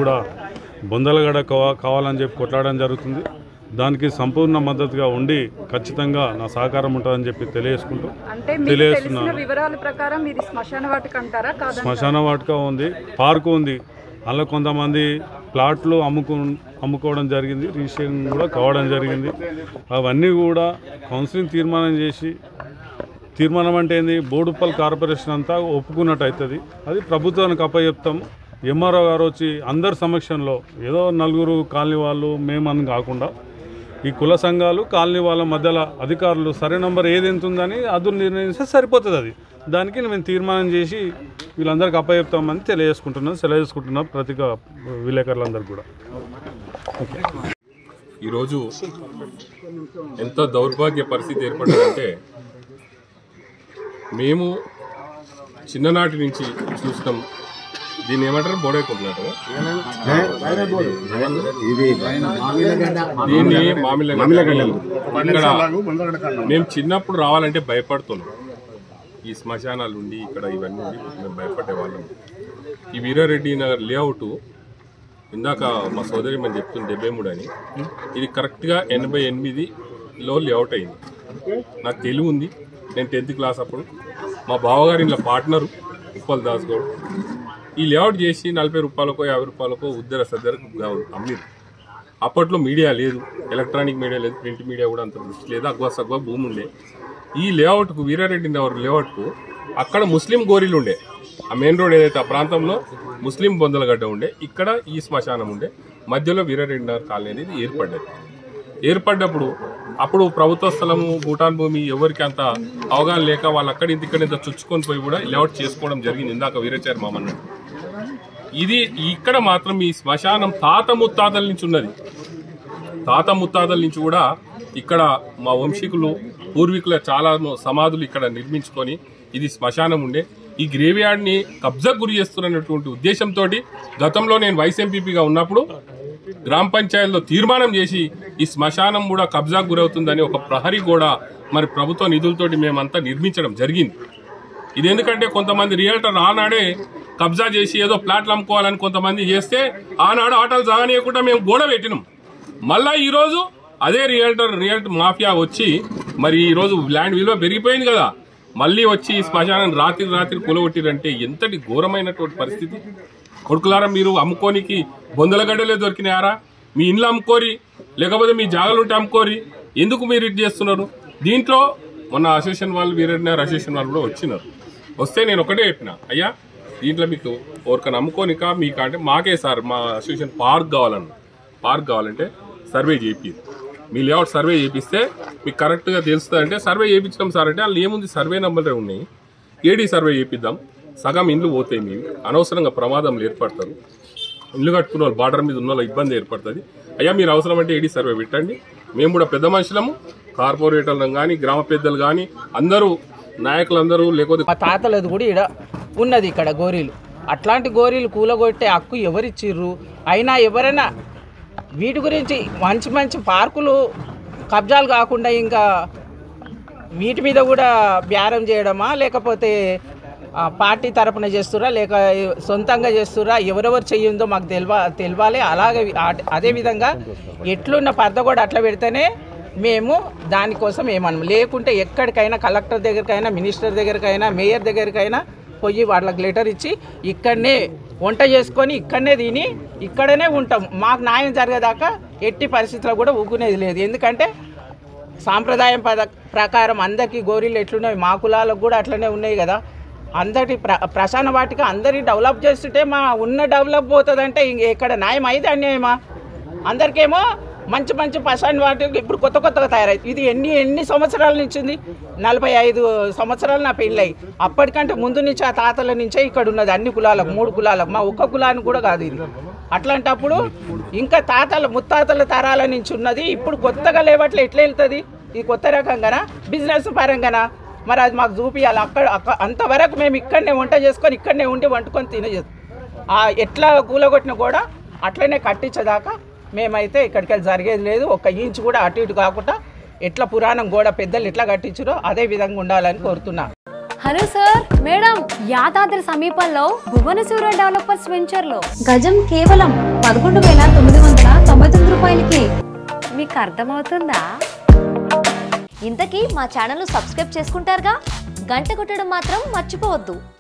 కూడా బొందలగడ కావా- కావాలని చెప్పి కొట్లాడడం జరుగుతుంది దానికి సంపూర్ణ మద్దతుగా ఉండి ఖచ్చితంగా నా సహకారం ఉంటుందని చెప్పి తెలియజేసుకుంటూ అంటే మీకు తెలిసిన తెలియజేస్తున్నాను వివరాల ప్రకారం ఇది శ్మశాన వాటిక అంటారా కాదంటారా శ్మశాన వాటిక ఉంది పార్కు ఉంది అందులో కొంతమంది ప్లాట్లు అమ్ముకు అమ్ముకోవడం జరిగింది రిజిస్ట్రేషన్ కూడా కావడం జరిగింది అవన్నీ కూడా కౌన్సిలింగ్ తీర్మానం చేసి తీర్మానం అంటే ఏంది బోడుప్పల్ కార్పొరేషన్ అంతా ఒప్పుకున్నట్టు అవుతుంది అది ప్రభుత్వానికి అప్పచెప్తాం ఎంఆర్ఓ గారు వచ్చి అందరి సమక్షంలో ఏదో నలుగురు కాలనీ వాళ్ళు మేమని కాకుండా ఈ కుల సంఘాలు కాలనీ వాళ్ళ మధ్యలో అధికారులు సరే నంబర్ ఏది ఎంత ఉందని అది నిర్ణయిస్తే సరిపోతుంది అది దానికి మేము తీర్మానం చేసి వీళ్ళందరికీ అప్పచెప్తామని తెలియజేసుకుంటున్నాం తెలియజేసుకుంటున్నాం ప్రతి ఒక్క విలేకరులందరికీ కూడా ఈరోజు ఎంత దౌర్భాగ్య పరిస్థితి ఏర్పడిందంటే మేము చిన్ననాటి నుంచి చూసినాం దీన్ని ఏమంటారు బోడైపోతున్నారు దీన్ని మామిలగడ్డ ఇక్కడ మేము చిన్నప్పుడు రావాలంటే భయపడుతున్నాం ఈ శ్మశానాలు ఉండి ఇక్కడ ఇవన్నీ ఉండి మేము భయపడే వాళ్ళం ఈ వీరారెడ్డి నగర్ లేఅవుట్ ఇందాక మా సోదరి మనం చెప్తుంది డెబ్బై మూడు అని ఇది కరెక్ట్గా ఎనభై ఎనిమిదిలో లేఅవుట్ అయింది నాకు తెలివి ఉంది నేను టెన్త్ క్లాస్ అప్పుడు మా బావగారు ఇంట్లో పార్ట్నరు ఉప్పల్ దాస్ గౌడ్ ఈ లేఅవుట్ చేసి నలభై రూపాయలకో యాభై రూపాయలకో ఉద్దర సద్దరకు అమ్మిరు అప్పట్లో మీడియా లేదు ఎలక్ట్రానిక్ మీడియా లేదు ప్రింట్ మీడియా కూడా అంత దృష్టి లేదు అగ్వా సగ్వా భూమి ఉండే ఈ లేఅవుట్కు వీరారెడ్డి నగర్ లేఅవుట్కు అక్కడ ముస్లిం గోరీలు ఉండే ఆ మెయిన్ రోడ్ ఏదైతే ఆ ప్రాంతంలో ముస్లిం బొందలగడ్డ ఉండే ఇక్కడ ఈ శ్మశానం ఉండే మధ్యలో వీరారెడ్డి నగర్ కాలనీ అనేది ఏర్పడ్డది ఏర్పడ్డప్పుడు అప్పుడు ప్రభుత్వ స్థలము భూటాన్ భూమి ఎవరికి అంత అవగాహన లేక వాళ్ళు అక్కడ ఇంత ఇక్కడ ఇంత చుచ్చుకొని పోయి కూడా లేఅవుట్ చేసుకోవడం జరిగింది ఇందాక వీరాచారి మామన్న ఇది ఇక్కడ మాత్రం ఈ శ్మశానం తాత ముత్తాతల నుంచి ఉన్నది తాత ముత్తాతల నుంచి కూడా ఇక్కడ మా వంశీకులు పూర్వీకుల చాలా సమాధులు ఇక్కడ నిర్మించుకొని ఇది శ్మశానం ఉండే ఈ గ్రేవ్ యార్డ్ని కబ్జా గురి చేస్తున్నటువంటి ఉద్దేశంతో గతంలో నేను వైస్ ఎంపీపీగా ఉన్నప్పుడు గ్రామ పంచాయతీలో తీర్మానం చేసి ఈ శ్మశానం కూడా కబ్జాకు గురవుతుందని ఒక ప్రహరీ కూడా మరి ప్రభుత్వ నిధులతోటి మేమంతా నిర్మించడం జరిగింది ఇది ఎందుకంటే కొంతమంది రియల్టర్ ఆనాడే కబ్జా చేసి ఏదో ప్లాట్లు అమ్ముకోవాలని కొంతమంది చేస్తే ఆనాడు ఆటోలు సాగనీయకుండా మేము గోడ పెట్టినాం మళ్ళా ఈ రోజు అదే రియల్టర్ రియల్టర్ మాఫియా వచ్చి మరి ఈ రోజు ల్యాండ్ విలువ పెరిగిపోయింది కదా మళ్ళీ వచ్చి ఈ శ్మశానం రాత్రి రాత్రి కూలగొట్టిరంటే ఎంతటి ఘోరమైనటువంటి పరిస్థితి కొడుకులారా మీరు అమ్ముకోనికి బొందలగడ్డలే దొరికినాయారా మీ ఇండ్లు అమ్ముకోరి లేకపోతే మీ జాగాలుంటే అమ్ముకోరి ఎందుకు మీరు ఇది చేస్తున్నారు దీంట్లో మొన్న అసోసియేషన్ వాళ్ళు వీరెడ్డినారు అసోసియేషన్ వాళ్ళు కూడా వచ్చినారు వస్తే నేను ఒకటే చెప్పిన అయ్యా దీంట్లో మీకు ఎవరికైనా అమ్ముకోనిక మీకు అంటే మాకే సార్ మా అసోసియేషన్ పార్క్ కావాలన్న పార్క్ కావాలంటే సర్వే చేపి మీ లేఅవుట్ సర్వే చేపిస్తే మీకు కరెక్ట్గా తెలుస్తుంది అంటే సర్వే చేయించడం సార్ అంటే వాళ్ళు ఏముంది సర్వే నెంబర్లే ఉన్నాయి ఏడీ సర్వే చేపిద్దాం సగం ఇండ్లు పోతాయి మీవి అనవసరంగా ప్రమాదంలు ఏర్పడతారు ఇల్లు కట్టుకున్న వాళ్ళు బార్డర్ మీద ఉన్న వాళ్ళు ఇబ్బంది ఏర్పడుతుంది అయ్యా మీరు అవసరం అంటే ఏడీ సర్వే పెట్టండి మేము కూడా పెద్ద మనుషులము కార్పొరేటర్లు కానీ గ్రామ పెద్దలు కానీ అందరూ నాయకులందరూ లేకపోతే మా తాతలది కూడా ఇక్కడ ఉన్నది ఇక్కడ గోరీలు అట్లాంటి గోరీలు కూలగొట్టే హక్కు ఎవరిచ్చిర్రు అయినా ఎవరైనా వీటి గురించి మంచి మంచి పార్కులు కబ్జాలు కాకుండా ఇంకా వీటి మీద కూడా బేరం చేయడమా లేకపోతే ఆ, పార్టీ తరపున చేస్తురా లేక సొంతంగా చేస్తురా ఎవరెవరు చెయ్యిందో మాకు తెలివ తెలియాలి అలాగే ఆ- అదేవిధంగా ఎట్లున్న పర్ద కూడా అట్లా పెడితేనే మేము దానికోసం ఏమన్నాం లేకుంటే ఎక్కడికైనా కలెక్టర్ దగ్గరికైనా మినిస్టర్ దగ్గరికైనా మేయర్ దగ్గరికైనా పోయి వాళ్ళకి లెటర్ ఇచ్చి ఇక్కడనే వంట చేసుకొని ఇక్కడనే తిని ఇక్కడనే ఉంటాం మాకు న్యాయం జరిగేదాకా ఎట్టి పరిస్థితుల్లో కూడా ఊకునేది లేదు ఎందుకంటే సాంప్రదాయం పద ప్రకారం అందరికీ గోరీలు ఎట్లున్నాయి మా కులాలకు కూడా అట్లనే ఉన్నాయి కదా అందరి ప్ర ప్రశాన వాటిక అందరి డెవలప్ చేస్తుంటే మా ఉన్న డెవలప్ పోతుందంటే ఇంక ఎక్కడ న్యాయం అయితే అన్యాయమా అందరికేమో మంచి మంచి ప్రశాన వాటికి ఇప్పుడు కొత్త కొత్తగా తయారైంది ఇది ఎన్ని ఎన్ని సంవత్సరాల నుంచి ఉంది నలభై ఐదు సంవత్సరాలు నా పెళ్ళై అప్పటికంటే ముందు నుంచి ఆ తాతల నుంచే ఇక్కడ ఉన్నది అన్ని కులాలకు మూడు కులాలకు మా ఒక్క కులానికి కూడా కాదు ఇది అట్లాంటప్పుడు ఇంకా తాతల ముత్తాతల తరాల నుంచి ఉన్నది ఇప్పుడు కొత్తగా లేవట్లే ఎట్లా వెళ్తుంది ఇది కొత్త రకంగానా బిజినెస్ పరంగానా మరి అది మాకు చూపించాలి అక్కడ అక్క- అంతవరకు మేము ఇక్కడనే వంట చేసుకొని ఇక్కడనే ఉండి వండుకొని తినే ఆ ఎట్లా కూలగొట్టినా కూడా అట్లనే కట్టించేదాకా మేమైతే ఇక్కడికి వెళ్ళి జరిగేది లేదు ఒక ఇంచు కూడా అటు ఇటు కాకుండా ఎట్లా పురాణం గోడ పెద్దలు ఎట్లా కట్టించారో అదే విధంగా ఉండాలని కోరుతున్నా హలో సార్ మేడం యాదాద్రి సమీపంలో భువనసూర డెవలపర్స్ వెంచర్ లో గజం కేవలం పదకొండు వేల తొమ్మిది వందల తొంభై తొమ్మిది రూపాయలకి మీకు అర్థమవుతుందా ఇంతకీ మా ఛానల్ సబ్స్క్రైబ్ చేసుకుంటారుగా గంట కొట్టడం మాత్రం మర్చిపోవద్దు